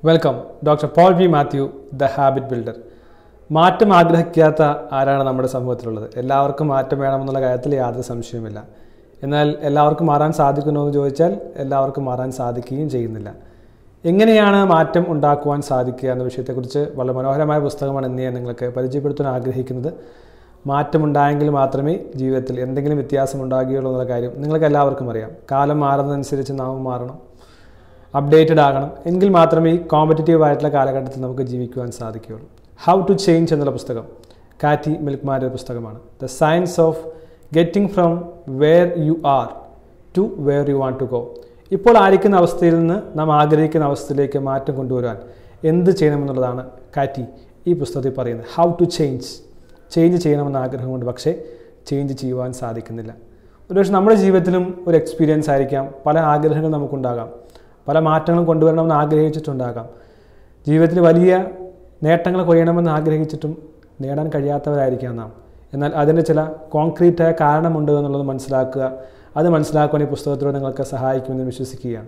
welcome doctor Paul V Mathew the habit builder മാറ്റം ആഗ്രഹിക്കാത്ത ആരാണ് നമ്മുടെ സമൂഹത്തിലുള്ളത് എല്ലാവർക്കും മാറ്റം വേണമെന്നുള്ള കാര്യത്തിൽ യാതൊരു സംശയവുമില്ല എന്നാൽ എല്ലാവർക്കും മാറാൻ സാധിക്കുമോ എന്ന് ചോദിച്ചാൽ എല്ലാവർക്കും മാറാൻ സാധിക്കുകയും ചെയ്യുന്നില്ല എങ്ങനെയാണ് മാറ്റം ഉണ്ടാക്കുവാൻ സാധിക്കുക എന്ന വിഷയത്തെക്കുറിച്ച് വളരെ മനോഹരമായ പുസ്തകമാണ് ഇന്ന് ഞാൻ നിങ്ങൾക്ക് പരിചയപ്പെടുത്താൻ ആഗ്രഹിക്കുന്നത് മാറ്റമുണ്ടായെങ്കിൽ മാത്രമേ ജീവിതത്തിൽ എന്തെങ്കിലും വ്യത്യാസം ഉണ്ടാകുകയുള്ളൂ എന്നുള്ള കാര്യം നിങ്ങൾക്ക് എല്ലാവർക്കും അറിയാം കാലം മാറുന്നതനുസരിച്ച് നാം മാറണം അപ്ഡേറ്റഡ് ആകണം എങ്കിൽ മാത്രമേ ഈ കോമ്പറ്റീറ്റീവ് ആയിട്ടുള്ള കാലഘട്ടത്തിൽ നമുക്ക് ജീവിക്കുവാൻ സാധിക്കുകയുള്ളൂ ഹൗ ടു ചേഞ്ച് എന്നുള്ള പുസ്തകം കാറ്റി മിൽക്ക്മാരുടെ പുസ്തകമാണ് the science of getting from where you are to where you want to go ഇപ്പോൾ ആയിരിക്കുന്ന അവസ്ഥയിൽ നിന്ന് നാം ആഗ്രഹിക്കുന്ന അവസ്ഥയിലേക്ക് മാറ്റം കൊണ്ടുവരാൻ എന്ത് ചെയ്യണമെന്നുള്ളതാണ് കാറ്റി ഈ പുസ്തകത്തിൽ പറയുന്നത് ഹൗ ടു ചേഞ്ച് ചേഞ്ച് ചെയ്യണമെന്ന ആഗ്രഹമുണ്ട് പക്ഷേ ചേഞ്ച് ചെയ്യുവാൻ സാധിക്കുന്നില്ല ഒരുപക്ഷെ നമ്മുടെ ജീവിതത്തിലും ഒരു എക്സ്പീരിയൻസ് ആയിരിക്കാം പല ആഗ്രഹങ്ങൾ നമുക്കുണ്ടാകാം പല മാറ്റങ്ങളും കൊണ്ടുവരണമെന്ന് ആഗ്രഹിച്ചിട്ടുണ്ടാകാം ജീവിതത്തിൽ വലിയ നേട്ടങ്ങൾ കൊയ്യണമെന്ന് ആഗ്രഹിച്ചിട്ടും നേടാൻ കഴിയാത്തവരായിരിക്കാം നാം എന്നാൽ അതിന് ചില കോൺക്രീറ്റായ കാരണമുണ്ട് എന്നുള്ളത് മനസ്സിലാക്കുക അത് മനസ്സിലാക്കുവാൻ ഈ പുസ്തകത്തിലൂടെ നിങ്ങൾക്ക് സഹായിക്കുമെന്ന് വിശ്വസിക്കുകയാണ്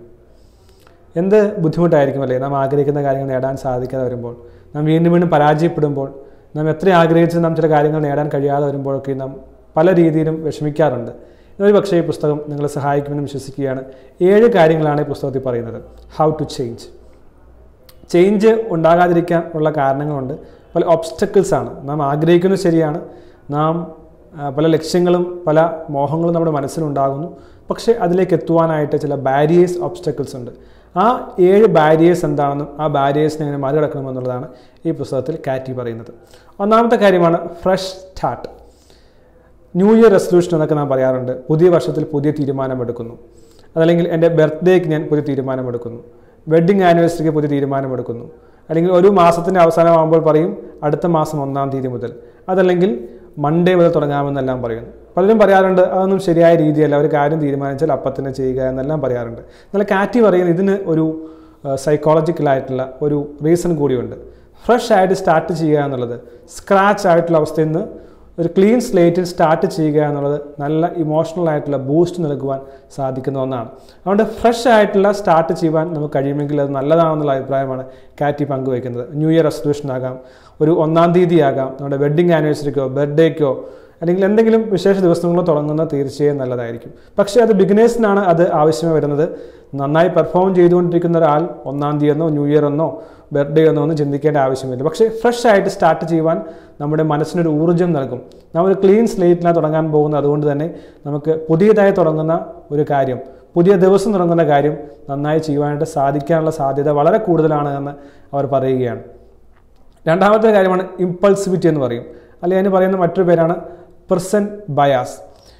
എന്ത് ബുദ്ധിമുട്ടായിരിക്കും അല്ലേ നാം ആഗ്രഹിക്കുന്ന കാര്യങ്ങൾ നേടാൻ സാധിക്കാതെ വരുമ്പോൾ നാം വീണ്ടും വീണ്ടും പരാജയപ്പെടുമ്പോൾ നാം എത്ര ആഗ്രഹിച്ച് നാം ചില കാര്യങ്ങൾ നേടാൻ കഴിയാതെ വരുമ്പോഴൊക്കെ നാം പല രീതിയിലും വിഷമിക്കാറുണ്ട് ഒരു പക്ഷേ ഈ പുസ്തകം നിങ്ങളെ സഹായിക്കുമെന്ന് വിശ്വസിക്കുകയാണ് ഏഴ് കാര്യങ്ങളാണ് ഈ പുസ്തകത്തിൽ പറയുന്നത് ഹൗ ടു ചേഞ്ച് ചേഞ്ച് ഉണ്ടാകാതിരിക്കാൻ ഉള്ള കാരണങ്ങളുണ്ട് പല ഒബ്സ്റ്റക്കിൾസ് ആണ് നാം ആഗ്രഹിക്കുന്നത് ശരിയാണ് നാം ആ, പല ലക്ഷ്യങ്ങളും പല മോഹങ്ങളും നമ്മുടെ മനസ്സിലുണ്ടാകുന്നു പക്ഷേ അതിലേക്ക് എത്തുവാനായിട്ട് ചില ബാരിയേഴ്സ് ഒബ്സ്റ്റക്കിൾസ് ഉണ്ട് ആ ഏഴ് ബാരിയേഴ്സ് എന്താണെന്നും ആ ബാരിയേഴ്സിനെ എങ്ങനെ മറികടക്കണമെന്നുള്ളതാണ് ഈ പുസ്തകത്തിൽ കാറ്റി പറയുന്നത് ഒന്നാമത്തെ കാര്യമാണ് fresh start new year resolution എന്നൊക്കെ നാം പറയാറുണ്ട് പുതിയ വർഷത്തിൽ പുതിയ തീരുമാനമെടുക്കുന്നു അതല്ലെങ്കിൽ എൻ്റെ ബർത്ത്ഡേക്ക് ഞാൻ പുതിയ തീരുമാനമെടുക്കുന്നു വെഡ്ഡിങ് ആനിവേഴ്സറിക്ക് പുതിയ തീരുമാനമെടുക്കുന്നു അല്ലെങ്കിൽ ഒരു മാസത്തിൻ്റെ അവസാനമാകുമ്പോൾ പറയും അടുത്ത മാസം ഒന്നാം തീയതി മുതൽ അതല്ലെങ്കിൽ മൺഡേ മുതൽ തുടങ്ങാമെന്നെല്ലാം പറയുന്നു പലരും പറയാറുണ്ട് അതൊന്നും ശരിയായ രീതിയല്ല ഒരു കാര്യം തീരുമാനിച്ചാൽ അപ്പം തന്നെ ചെയ്യുക എന്നെല്ലാം പറയാറുണ്ട് എന്നാൽ കാറ്റി പറയുന്നത് ഇതിന് ഒരു സൈക്കോളജിക്കലായിട്ടുള്ള ഒരു റീസൺ കൂടിയുണ്ട് ഫ്രഷ് ആയിട്ട് സ്റ്റാർട്ട് ചെയ്യുക എന്നുള്ളത് സ്ക്രാച്ച് ആയിട്ടുള്ള അവസ്ഥയിൽ നിന്ന് ഒരു ക്ലീൻ സ്ലേറ്റിൽ സ്റ്റാർട്ട് ചെയ്യുക എന്നുള്ളത് നല്ല ഇമോഷണൽ ആയിട്ടുള്ള ബൂസ്റ്റ് നൽകുവാൻ സാധിക്കുന്ന ഒന്നാണ് അതുകൊണ്ട് ഫ്രഷ് ആയിട്ടുള്ള സ്റ്റാർട്ട് ചെയ്യുവാൻ നമുക്ക് കഴിയുമെങ്കിൽ അത് നല്ലതാണെന്നുള്ള അഭിപ്രായമാണ് കാറ്റി പങ്കുവയ്ക്കുന്നത് ന്യൂ ഇയർ റെസൊല്യൂഷൻ ആകാം ഒരു ഒന്നാം തീയതി ആകാം നമ്മുടെ വെഡ്ഡിങ് ആനിവേഴ്സറിക്കോ ബർത്ത്ഡേക്കോ അല്ലെങ്കിൽ എന്തെങ്കിലും വിശേഷ ദിവസങ്ങളോ തുടങ്ങുന്ന തീർച്ചയായും നല്ലതായിരിക്കും പക്ഷേ അത് ബിഗിനേഴ്സിനാണ് അത് ആവശ്യമായി വരുന്നത് നന്നായി പെർഫോം ചെയ്തുകൊണ്ടിരിക്കുന്ന ഒരാൾ ഒന്നാം തീയതി എന്നോ ന്യൂ ഇയർ എന്നോ ബർത്ത്ഡേ എന്നോ ഒന്നും ചിന്തിക്കേണ്ട ആവശ്യമില്ല പക്ഷേ ഫ്രഷ് ആയിട്ട് സ്റ്റാർട്ട് ചെയ്യുവാൻ നമ്മുടെ മനസ്സിനൊരു ഊർജ്ജം നൽകും നാം ഒരു ക്ലീൻ സ്ലേറ്റിലാണ് തുടങ്ങാൻ പോകുന്നത് അതുകൊണ്ട് തന്നെ നമുക്ക് പുതിയതായി തുടങ്ങുന്ന ഒരു കാര്യം പുതിയ ദിവസം തുടങ്ങുന്ന കാര്യം നന്നായി ചെയ്യുവാനായിട്ട് സാധിക്കാനുള്ള സാധ്യത വളരെ കൂടുതലാണ് എന്ന് അവർ പറയുകയാണ് രണ്ടാമത്തെ കാര്യമാണ് ഇമ്പൾസിവിറ്റി എന്ന് പറയും അല്ലെങ്കിൽ അതിന് പറയുന്ന മറ്റൊരു പേരാണ് പെർസെൻറ്റ് ബയാസ്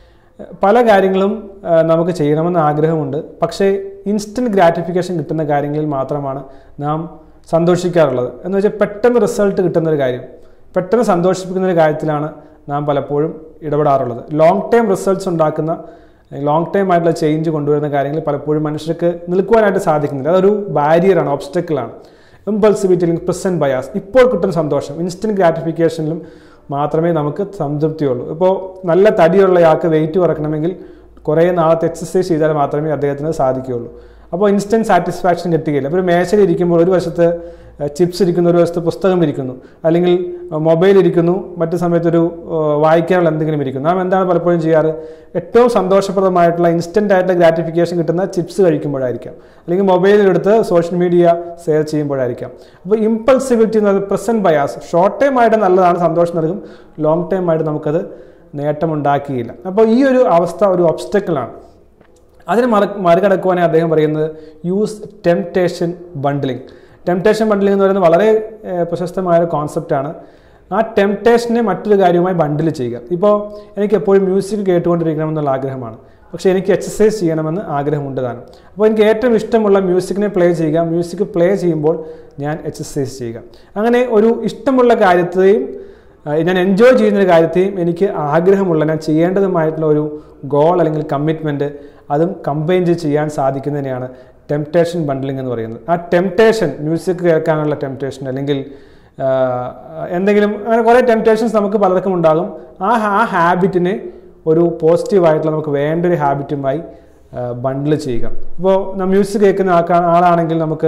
പല കാര്യങ്ങളും ആ, നമുക്ക് ചെയ്യണമെന്ന് ആഗ്രഹമുണ്ട് പക്ഷേ ഇൻസ്റ്റൻറ്റ് ഗ്രാറ്റിഫിക്കേഷൻ കിട്ടുന്ന കാര്യങ്ങളിൽ മാത്രമാണ് നാം സന്തോഷിക്കാറുള്ളത് എന്ന് വെച്ചാൽ പെട്ടെന്ന് റിസൾട്ട് കിട്ടുന്ന ഒരു കാര്യം പെട്ടെന്ന് സന്തോഷിപ്പിക്കുന്ന ഒരു കാര്യത്തിലാണ് നാം പലപ്പോഴും ഇടപെടാറുള്ളത് ലോങ് ടൈം റിസൾട്ട്സ് ഉണ്ടാക്കുന്ന ലോങ് ടൈം ആയിട്ടുള്ള ചേഞ്ച് കൊണ്ടുവരുന്ന കാര്യങ്ങൾ പലപ്പോഴും മനുഷ്യർക്ക് നിൽക്കുവാനായിട്ട് സാധിക്കുന്നില്ല അതൊരു ബാരിയറാണ് ഒബ്സ്റ്റക്കിളാണ് ഇമ്പൾസിവിറ്റി അല്ലെങ്കിൽ പ്രസൻറ്റ് ബയാസ് ഇപ്പോൾ കിട്ടുന്ന സന്തോഷം ഇൻസ്റ്റൻറ്റ് ഗ്രാറ്റിഫിക്കേഷനിലും മാത്രമേ നമുക്ക് സംതൃപ്തിയുള്ളൂ ഇപ്പോൾ നല്ല തടിയുള്ളയാൾക്ക് വെയിറ്റ് കുറയ്ക്കണമെങ്കിൽ കുറേ നാളത്തെ എക്സസൈസ് ചെയ്താൽ മാത്രമേ അദ്ദേഹത്തിന് സാധിക്കുകയുള്ളൂ അപ്പോൾ ഇൻസ്റ്റൻറ്റ് സാറ്റിസ്ഫാക്ഷൻ കിട്ടുകയില്ല അപ്പോൾ ഒരു മേശയിൽ ഇരിക്കുമ്പോൾ ഒരു വശത്ത് ചിപ്സ് ഇരിക്കുന്നു ഒരു വശത്ത് പുസ്തകം ഇരിക്കുന്നു അല്ലെങ്കിൽ മൊബൈൽ ഇരിക്കുന്നു മറ്റു സമയത്തൊരു ഏഹ്, വായിക്കാനുള്ള എന്തെങ്കിലും ഇരിക്കുന്നു നാം എന്താണ് പലപ്പോഴും ചെയ്യാറ് ഏറ്റവും സന്തോഷപ്രദമായിട്ടുള്ള ഇൻസ്റ്റൻ്റ് ആയിട്ടുള്ള ഗ്രാറ്റിഫിക്കേഷൻ കിട്ടുന്ന ചിപ്സ് കഴിക്കുമ്പോഴായിരിക്കാം അല്ലെങ്കിൽ മൊബൈലിലെടുത്ത് സോഷ്യൽ മീഡിയ ഷെയർ ചെയ്യുമ്പോഴായിരിക്കാം അപ്പോൾ ഇമ്പൾസിബിലിറ്റി എന്ന് പറയുന്നത് പ്രസൻറ്റ് ബയാസ് ഷോർട്ട് ടൈം ആയിട്ട് നല്ലതാണ് സന്തോഷം നൽകും ലോങ് ടൈം ആയിട്ട് നമുക്കത് നേട്ടമുണ്ടാക്കിയില്ല അപ്പോൾ ഈ ഒരു അവസ്ഥ ഒരു ഒബ്സ്റ്റക്കിളാണ് അതിന് മറി മറികടക്കുവാനായി അദ്ദേഹം പറയുന്നത് use temptation bundling temptation bundling എന്ന് പറയുന്നത് വളരെ ഏഹ്, പ്രശസ്തമായ ഒരു കോൺസെപ്റ്റാണ് ആ ടെംപ്റ്റേഷനെ മറ്റൊരു കാര്യവുമായി ബണ്ടിൽ ചെയ്യുക ഇപ്പോൾ എനിക്ക് എപ്പോഴും മ്യൂസിക് കേട്ടുകൊണ്ടിരിക്കണമെന്നുള്ള ആഗ്രഹമാണ് പക്ഷേ എനിക്ക് എക്സസൈസ് ചെയ്യണമെന്ന് ആഗ്രഹമുണ്ട് താനും അപ്പോൾ എനിക്ക് ഏറ്റവും ഇഷ്ടമുള്ള മ്യൂസിക്കിനെ പ്ലേ ചെയ്യുക മ്യൂസിക് പ്ലേ ചെയ്യുമ്പോൾ ഞാൻ എക്സസൈസ് ചെയ്യുക അങ്ങനെ ഒരു ഇഷ്ടമുള്ള കാര്യത്തെയും ആ, ഞാൻ എൻജോയ് ചെയ്യുന്ന ഒരു കാര്യത്തെയും എനിക്ക് ആഗ്രഹമുള്ള ഞാൻ ചെയ്യേണ്ടതുമായിട്ടുള്ള ഒരു ഗോൾ അല്ലെങ്കിൽ കമ്മിറ്റ്മെൻറ്റ് അതും കമ്പൈൻ ചെയ്ത് ചെയ്യാൻ സാധിക്കുന്നതിനെയാണ് ടെംപ്റ്റേഷൻ ബണ്ടിലിംഗ് എന്ന് പറയുന്നത് ആ ടെംപ്റ്റേഷൻ മ്യൂസിക് കേൾക്കാനുള്ള ടെംപ്റ്റേഷൻ അല്ലെങ്കിൽ ആ, എന്തെങ്കിലും അങ്ങനെ കുറേ ടെംപ്റ്റേഷൻസ് നമുക്ക് പലർക്കും ഉണ്ടാകും ആ ആ ഹാബിറ്റിനെ ഒരു പോസിറ്റീവായിട്ടുള്ള നമുക്ക് വേണ്ട ഒരു ഹാബിറ്റുമായി ബണ്ടിൽ ചെയ്യുക ഇപ്പോൾ മ്യൂസിക് കേൾക്കുന്ന ആൾക്കാ ആളാണെങ്കിൽ നമുക്ക്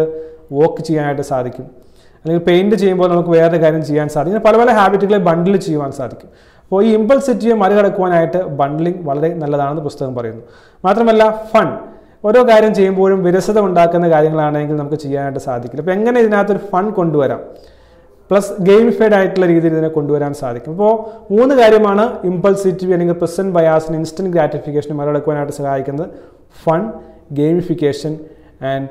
വോക്ക് ചെയ്യാനായിട്ട് സാധിക്കും അല്ലെങ്കിൽ പെയിൻറ് ചെയ്യുമ്പോൾ നമുക്ക് വേറെ കാര്യം ചെയ്യാൻ സാധിക്കും ഇങ്ങനെ പല പല ഹാബിറ്റുകളെ ബണ്ടിൽ ചെയ്യുവാൻ സാധിക്കും അപ്പോൾ ഈ ഇമ്പൾസിറ്റിയെ മറികടക്കുവാനായിട്ട് ബണ്ടിലിംഗ് വളരെ നല്ലതാണെന്ന് പുസ്തകം പറയുന്നു മാത്രമല്ല ഫൺ ഓരോ കാര്യം ചെയ്യുമ്പോഴും വിരസത ഉണ്ടാക്കുന്ന കാര്യങ്ങളാണെങ്കിൽ നമുക്ക് ചെയ്യാനായിട്ട് സാധിക്കില്ല അപ്പോൾ എങ്ങനെ ഇതിനകത്തൊരു ഫൺ കൊണ്ടുവരാം പ്ലസ് ഗെയിമിഫൈഡ് ആയിട്ടുള്ള രീതിയിൽ ഇതിനെ കൊണ്ടുവരാൻ സാധിക്കും അപ്പോൾ മൂന്ന് കാര്യമാണ് ഇമ്പൾസിറ്റിവ് അല്ലെങ്കിൽ പ്രസന്റ് ബയാസിന് ഇൻസ്റ്റന്റ് ഗ്രാറ്റിഫിക്കേഷൻ മറികടക്കുവാനായിട്ട് സഹായിക്കുന്നത് fun gamification and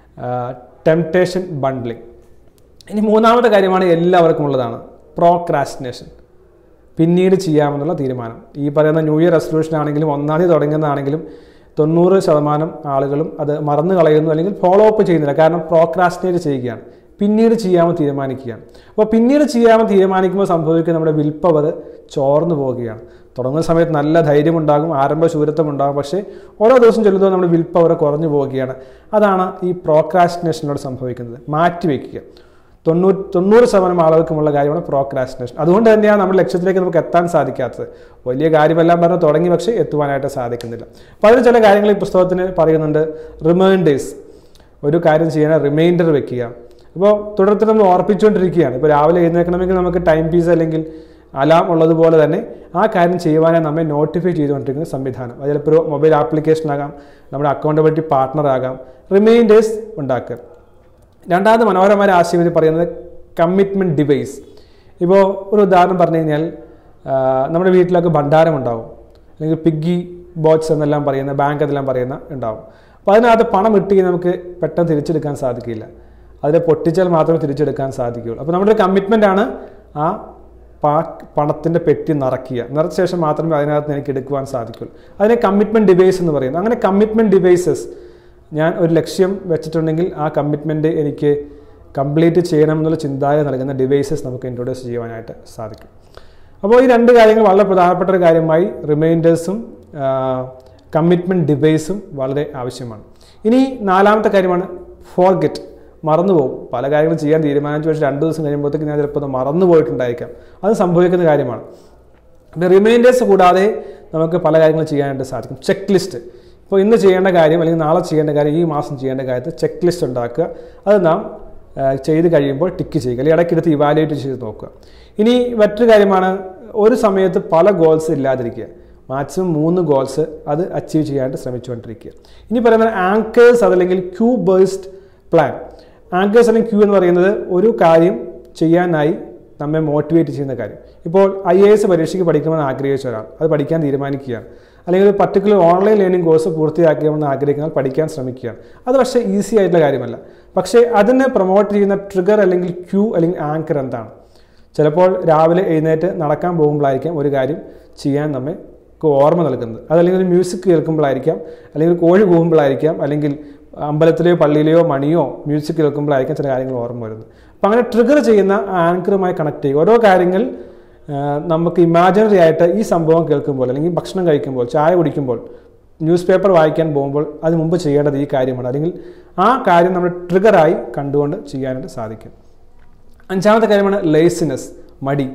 temptation bundling ഇനി മൂന്നാമത്തെ കാര്യമാണ് എല്ലാവർക്കും ഉള്ളതാണ് പ്രോക്രാസ്റ്റിനേഷൻ പിന്നീട് ചെയ്യാമെന്നുള്ള തീരുമാനം ഈ പറയുന്ന ന്യൂ ഇയർ റെസൊല്യൂഷൻ ആണെങ്കിലും ഒന്നാം തീയതി തുടങ്ങുന്നതാണെങ്കിലും തൊണ്ണൂറ് ശതമാനം ആളുകളും അത് മറന്നു കളയുന്നു അല്ലെങ്കിൽ ഫോളോ അപ്പ് ചെയ്യുന്നില്ല കാരണം പ്രോക്രാസ്റ്റിനേറ്റ് ചെയ്യുകയാണ് പിന്നീട് ചെയ്യാമെന്ന് തീരുമാനിക്കുകയാണ് അപ്പോൾ പിന്നീട് ചെയ്യാമെന്ന് തീരുമാനിക്കുമ്പോൾ സംഭവിക്കുന്ന നമ്മുടെ വിൽ പവർ ചോർന്നു പോവുകയാണ് തുടങ്ങുന്ന സമയത്ത് നല്ല ധൈര്യമുണ്ടാകും ആരംഭ ശൂരത്വം ഉണ്ടാകും പക്ഷേ ഓരോ ദിവസം ചെല്ലുമ്പോൾ നമ്മുടെ വിൽ പവർ കുറഞ്ഞു പോവുകയാണ് അതാണ് ഈ പ്രോക്രാസ്റ്റിനേഷനോട് സംഭവിക്കുന്നത് മാറ്റിവെക്കുക തൊണ്ണൂറ് തൊണ്ണൂറ് ശതമാനം ആളുകൾക്കുമുള്ള കാര്യമാണ് പ്രോക്രാസ്റ്റിനേഷൻ അതുകൊണ്ട് തന്നെയാണ് നമ്മുടെ ലക്ഷ്യത്തിലേക്ക് നമുക്ക് എത്താൻ സാധിക്കാത്തത് വലിയ കാര്യമെല്ലാം പറഞ്ഞ് തുടങ്ങി പക്ഷേ എത്തുവാനായിട്ട് സാധിക്കുന്നില്ല അപ്പോൾ അതിന് ചില കാര്യങ്ങൾ ഈ പുസ്തകത്തിന് പറയുന്നുണ്ട് റിമൈൻഡേഴ്സ് ഒരു കാര്യം ചെയ്യാൻ റിമൈൻഡർ വെക്കുക അപ്പോൾ തുടർന്ന് നമ്മൾ ഓർപ്പിച്ചുകൊണ്ടിരിക്കുകയാണ് ഇപ്പോൾ രാവിലെ എഴുന്നേൽക്കണമെങ്കിൽ നമുക്ക് ടൈം പീസ് അല്ലെങ്കിൽ അലാം ഉള്ളതുപോലെ തന്നെ ആ കാര്യം ചെയ്യുവാനെ നമ്മെ നോട്ടിഫൈ ചെയ്തുകൊണ്ടിരിക്കുന്ന സംവിധാനം അത് ചിലപ്പോൾ ഒരു മൊബൈൽ ആപ്ലിക്കേഷൻ ആകാം നമ്മുടെ അക്കൗണ്ടബിലിറ്റി പാർട്ട്ണർ ആകാം റിമൈൻഡേഴ്സ് ഉണ്ടാക്കുക രണ്ടാമത് മനോഹരമായ ആശയം ഇത് പറയുന്നത് കമ്മിറ്റ്മെൻറ്റ് ഡിവൈസ് ഇപ്പോൾ ഒരു ഉദാഹരണം പറഞ്ഞു കഴിഞ്ഞാൽ ആ, നമ്മുടെ വീട്ടിലൊക്കെ ഭണ്ഡാരം ഉണ്ടാവും അല്ലെങ്കിൽ പിഗ്ഗി ബോക്സ് എന്നെല്ലാം പറയുന്ന ബാങ്ക് എന്നെല്ലാം പറയുന്ന ഉണ്ടാവും അപ്പോൾ അതിനകത്ത് പണം ഇട്ട് കഴിഞ്ഞാൽ നമുക്ക് പെട്ടെന്ന് തിരിച്ചെടുക്കാൻ സാധിക്കില്ല അതിനെ പൊട്ടിച്ചാൽ മാത്രമേ തിരിച്ചെടുക്കാൻ സാധിക്കുകയുള്ളൂ അപ്പോൾ നമ്മുടെ കമ്മിറ്റ്മെൻ്റ് ആണ് ആ പാ പണത്തിൻ്റെ പെട്ടി നിറയ്ക്കുക നിറച്ച ശേഷം മാത്രമേ അതിനകത്ത് എനിക്ക് എടുക്കുവാൻ സാധിക്കുള്ളൂ അതിനെ കമ്മിറ്റ്മെൻറ്റ് ഡിവൈസ് എന്ന് പറയുന്നു അങ്ങനെ കമ്മിറ്റ്മെൻറ്റ് ഡിവൈസസ് ഞാൻ ഒരു ലക്ഷ്യം വെച്ചിട്ടുണ്ടെങ്കിൽ ആ കമ്മിറ്റ്മെൻറ്റ് എനിക്ക് കംപ്ലീറ്റ് ചെയ്യണം എന്നുള്ള ചിന്താഗതി നൽകുന്ന ഡിവൈസസ് നമുക്ക് ഇൻട്രൊഡ്യൂസ് ചെയ്യുവാനായിട്ട് സാധിക്കും അപ്പോൾ ഈ രണ്ട് കാര്യങ്ങൾ വളരെ പ്രധാനപ്പെട്ട ഒരു കാര്യമായി റിമൈൻഡേഴ്സും കമ്മിറ്റ്മെൻറ്റ് ഡിവൈസും വളരെ ആവശ്യമാണ് ഇനി നാലാമത്തെ കാര്യമാണ് ഫോർഗെറ്റ് മറന്നുപോകും പല കാര്യങ്ങളും ചെയ്യാൻ തീരുമാനിച്ചു പക്ഷേ രണ്ട് ദിവസം കഴിയുമ്പോഴത്തേക്ക് ഞാൻ ചിലപ്പോൾ അത് മറന്നു പോയിട്ടുണ്ടായിരിക്കാം അത് സംഭവിക്കുന്ന കാര്യമാണ് പിന്നെ റിമൈൻഡേഴ്സ് കൂടാതെ നമുക്ക് പല കാര്യങ്ങളും ചെയ്യാനായിട്ട് സാധിക്കും ചെക്ക് ലിസ്റ്റ് ഇപ്പോൾ ഇന്ന് ചെയ്യേണ്ട കാര്യം അല്ലെങ്കിൽ നാളെ ചെയ്യേണ്ട കാര്യം ഈ മാസം ചെയ്യേണ്ട കാര്യത്തിൽ ചെക്ക് ലിസ്റ്റ് ഉണ്ടാക്കുക അത് നാം ആ, ചെയ്ത് കഴിയുമ്പോൾ ടിക്ക് ചെയ്യുക അല്ലെങ്കിൽ ഇടയ്ക്കെടുത്ത് ഇവാലുവേറ്റ് ചെയ്ത് നോക്കുക ഇനി മറ്റൊരു കാര്യമാണ് ഒരു സമയത്ത് പല ഗോൾസ് ഇല്ലാതിരിക്കുക മാക്സിമം മൂന്ന് ഗോൾസ് അത് അച്ചീവ് ചെയ്യാനായിട്ട് ശ്രമിച്ചുകൊണ്ടിരിക്കുക ഇനി പറയുന്നത് ആങ്കേഴ്സ് അതല്ലെങ്കിൽ ക്യൂ ബേസ്ഡ് പ്ലാൻ ആങ്കേഴ്സ് അല്ലെങ്കിൽ ക്യൂ എന്ന് പറയുന്നത് ഒരു കാര്യം ചെയ്യാനായി നമ്മെ മോട്ടിവേറ്റ് ചെയ്യുന്ന കാര്യം ഇപ്പോൾ ഐ എ എസ് പരീക്ഷയ്ക്ക് പഠിക്കണമെന്ന് ആഗ്രഹിച്ച ഒരാൾ അത് പഠിക്കാൻ തീരുമാനിക്കുകയാണ് അല്ലെങ്കിൽ ഒരു പർട്ടിക്കുലർ ഓൺലൈൻ ലേണിംഗ് കോഴ്സ് പൂർത്തിയാക്കണമെന്ന് ആഗ്രഹിക്കുന്ന ആൾ പഠിക്കാൻ ശ്രമിക്കുകയാണ് അത് പക്ഷേ ഈസി ആയിട്ടുള്ള കാര്യമല്ല പക്ഷേ അതിനെ പ്രൊമോട്ട് ചെയ്യുന്ന ട്രിഗർ അല്ലെങ്കിൽ ക്യൂ അല്ലെങ്കിൽ ആങ്കർ എന്താണ് ചിലപ്പോൾ രാവിലെ എഴുന്നേറ്റ് നടക്കാൻ പോകുമ്പോഴായിരിക്കാം ഒരു കാര്യം ചെയ്യാൻ നമ്മെ ക്ക് ഓർമ്മ നൽകുന്നത് അതല്ലെങ്കിൽ ഒരു മ്യൂസിക് കേൾക്കുമ്പോഴായിരിക്കാം അല്ലെങ്കിൽ കോഴി കൂകുമ്പോഴായിരിക്കാം അല്ലെങ്കിൽ അമ്പലത്തിലെയോ പള്ളിയിലെയോ മണിയോ മ്യൂസിക് കേൾക്കുമ്പോഴായിരിക്കാം ചില കാര്യങ്ങൾ ഓർമ്മ വരുന്നത് അപ്പം അങ്ങനെ ട്രിഗർ ചെയ്യുന്ന ആങ്കറുമായി കണക്ട് ചെയ്യുക ഓരോ കാര്യങ്ങൾ ആ, നമുക്ക് ഇമാജിനറി ആയിട്ട് ഈ സംഭവം കേൾക്കുമ്പോൾ അല്ലെങ്കിൽ ഭക്ഷണം കഴിക്കുമ്പോൾ ചായ കുടിക്കുമ്പോൾ ന്യൂസ് പേപ്പർ വായിക്കാൻ പോകുമ്പോൾ അതിന് മുമ്പ് ചെയ്യേണ്ടത് ഈ കാര്യമാണ് അല്ലെങ്കിൽ ആ കാര്യം നമ്മൾ ട്രിഗറായി കണ്ടുകൊണ്ട് ചെയ്യാനായിട്ട് സാധിക്കും അഞ്ചാമത്തെ കാര്യമാണ് ലേസിനെസ് മടി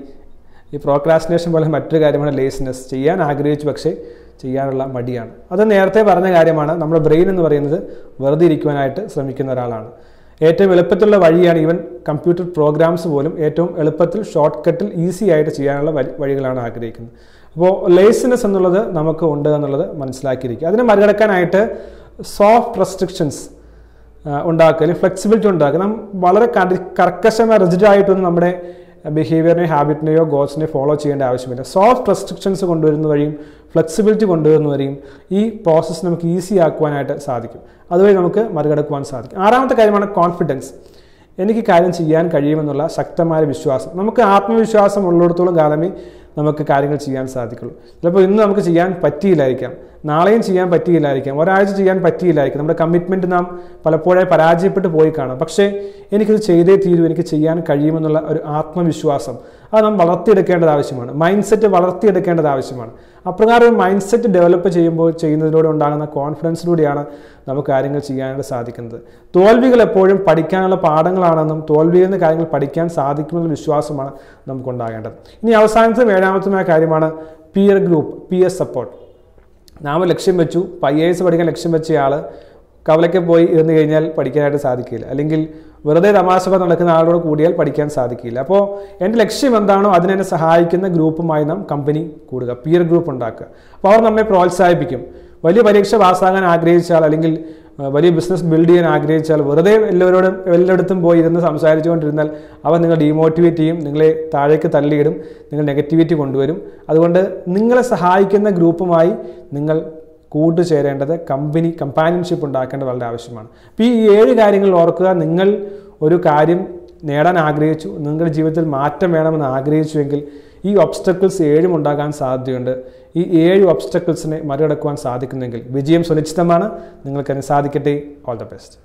ഈ പ്രോക്രാസ്റ്റിനേഷൻ പോലെ മറ്റൊരു കാര്യമാണ് ലേസിനെസ് ചെയ്യാൻ ആഗ്രഹിച്ചു പക്ഷേ ചെയ്യാനുള്ള മടിയാണ് അത് നേരത്തെ പറഞ്ഞ കാര്യമാണ് നമ്മുടെ ബ്രെയിൻ എന്ന് പറയുന്നത് വെറുതെ ഇരിക്കുവാനായിട്ട് ശ്രമിക്കുന്ന ഒരാളാണ് ഏറ്റവും എളുപ്പത്തിലുള്ള വഴിയാണ് ഈവൻ കമ്പ്യൂട്ടർ പ്രോഗ്രാംസ് പോലും ഏറ്റവും എളുപ്പത്തിൽ ഷോർട്ട് കട്ടിൽ ഈസി ആയിട്ട് ചെയ്യാനുള്ള വഴി- വഴികളാണ് ആഗ്രഹിക്കുന്നത് അപ്പോൾ ലേസിനെസ് എന്നുള്ളത് നമുക്ക് ഉണ്ട് എന്നുള്ളത് മനസ്സിലാക്കിയിരിക്കുക അതിനെ മറികടക്കാനായിട്ട് സോഫ്റ്റ് റെസ്ട്രിക്ഷൻസ് ഉണ്ടാക്കുക അല്ലെങ്കിൽ ഫ്ലെക്സിബിലിറ്റി ഉണ്ടാക്കുക നാം വളരെ കടി- കർക്കശമായ റിജിഡ് ആയിട്ടൊന്നും നമ്മുടെ ബിഹേവിയറിനെയോ ഹാബിറ്റിനെയോ ഗോൾസിനെയോ ഫോളോ ചെയ്യേണ്ട ആവശ്യമില്ല സോഫ്റ്റ് റെസ്ട്രിക്ഷൻസ് കൊണ്ടുവരുന്ന വഴിയും ഫ്ലെക്സിബിലിറ്റി കൊണ്ടുവരുന്ന വഴിയും ഈ പ്രോസസ്സ് നമുക്ക് ഈസി ആക്കുവാനായിട്ട് സാധിക്കും അതുവഴി നമുക്ക് മറികടക്കുവാൻ സാധിക്കും ആറാമത്തെ കാര്യമാണ് കോൺഫിഡൻസ് എനിക്ക് കാര്യം ചെയ്യാൻ കഴിയുമെന്നുള്ള ശക്തമായ വിശ്വാസം നമുക്ക് ആത്മവിശ്വാസം ഉള്ളിടത്തോളം കാലമേ നമുക്ക് കാര്യങ്ങൾ ചെയ്യാൻ സാധിക്കുള്ളൂ ചിലപ്പോൾ ഇന്ന് നമുക്ക് ചെയ്യാൻ പറ്റിയില്ലായിരിക്കാം നാളെയും ചെയ്യാൻ പറ്റിയില്ലായിരിക്കാം ഒരാഴ്ച ചെയ്യാൻ പറ്റിയില്ലായിരിക്കും നമ്മുടെ കമ്മിറ്റ്മെൻറ്റ് നാം പലപ്പോഴായി പരാജയപ്പെട്ടു പോയി കാണാം പക്ഷേ എനിക്കിത് ചെയ്തേ തീരൂ എനിക്ക് ചെയ്യാൻ കഴിയുമെന്നുള്ള ഒരു ആത്മവിശ്വാസം അത് നാം വളർത്തിയെടുക്കേണ്ടത് ആവശ്യമാണ് മൈൻഡ് സെറ്റ് വളർത്തിയെടുക്കേണ്ടത് ആവശ്യമാണ് അപ്രകാരം ഒരു മൈൻഡ് സെറ്റ് ഡെവലപ്പ് ചെയ്യുമ്പോൾ ചെയ്യുന്നതിലൂടെ ഉണ്ടാകുന്ന കോൺഫിഡൻസിലൂടെയാണ് നമുക്ക് കാര്യങ്ങൾ ചെയ്യാനായിട്ട് സാധിക്കുന്നത് തോൽവികൾ എപ്പോഴും പഠിക്കാനുള്ള പാഠങ്ങളാണെന്നും തോൽവിയിൽ നിന്ന് കാര്യങ്ങൾ പഠിക്കാൻ സാധിക്കുമെന്നുള്ള വിശ്വാസമാണ് നമുക്കുണ്ടാകേണ്ടത് ഇനി അവസാനത്തും ഏഴാമത്തുമായ കാര്യമാണ് peer group P S support നാം ലക്ഷ്യം വെച്ചു ഐ എ എസ് പഠിക്കാൻ ലക്ഷ്യം വെച്ച ആൾ കവലയ്ക്ക് പോയി ഇരുന്ന് കഴിഞ്ഞാൽ പഠിക്കാനായിട്ട് സാധിക്കില്ല അല്ലെങ്കിൽ വെറുതെ തമാശകൾ നടക്കുന്ന ആളോട് കൂടിയാൽ പഠിക്കാൻ സാധിക്കില്ല അപ്പോൾ എൻ്റെ ലക്ഷ്യം എന്താണോ അതിനെന്നെ സഹായിക്കുന്ന ഗ്രൂപ്പുമായി നാം കമ്പനി കൂടുക പിയർ ഗ്രൂപ്പ് ഉണ്ടാക്കുക അപ്പോൾ അവർ നമ്മെ പ്രോത്സാഹിപ്പിക്കും വലിയ പരീക്ഷ പാസ്സാകാൻ ആഗ്രഹിച്ചാൽ അല്ലെങ്കിൽ ആ, വലിയ ബിസിനസ് ബിൽഡ് ചെയ്യാൻ ആഗ്രഹിച്ചാൽ വെറുതെ എല്ലാവരോടും എല്ലായിടത്തും പോയി ഇരുന്ന് സംസാരിച്ചുകൊണ്ടിരുന്നാൽ അവർ നിങ്ങൾ ഡീമോട്ടിവേറ്റ് ചെയ്യും നിങ്ങളെ താഴേക്ക് തള്ളിയിടും നിങ്ങൾ നെഗറ്റിവിറ്റി കൊണ്ടുവരും അതുകൊണ്ട് നിങ്ങളെ സഹായിക്കുന്ന ഗ്രൂപ്പുമായി നിങ്ങൾ കൂട്ടുചേരേണ്ടത് കമ്പനി കമ്പാനിയൻഷിപ്പ് ഉണ്ടാക്കേണ്ടത് വളരെ ആവശ്യമാണ് അപ്പോൾ ഈ ഏഴ് കാര്യങ്ങൾ ഓർക്കുക നിങ്ങൾ ഒരു കാര്യം നേടാൻ ആഗ്രഹിച്ചു നിങ്ങളുടെ ജീവിതത്തിൽ മാറ്റം വേണമെന്ന് ആഗ്രഹിച്ചുവെങ്കിൽ ഈ ഒബ്സ്റ്റക്കിൾസ് ഏഴും ഉണ്ടാകാൻ സാധ്യതയുണ്ട് ഈ ഏഴ് ഒബ്സ്റ്റക്കിൾസിനെ മറികടക്കുവാൻ സാധിക്കുന്നെങ്കിൽ വിജയം സുനിശ്ചിതമാണ് നിങ്ങൾക്കതിന് സാധിക്കട്ടെ ഓൾ ദ ബെസ്റ്റ്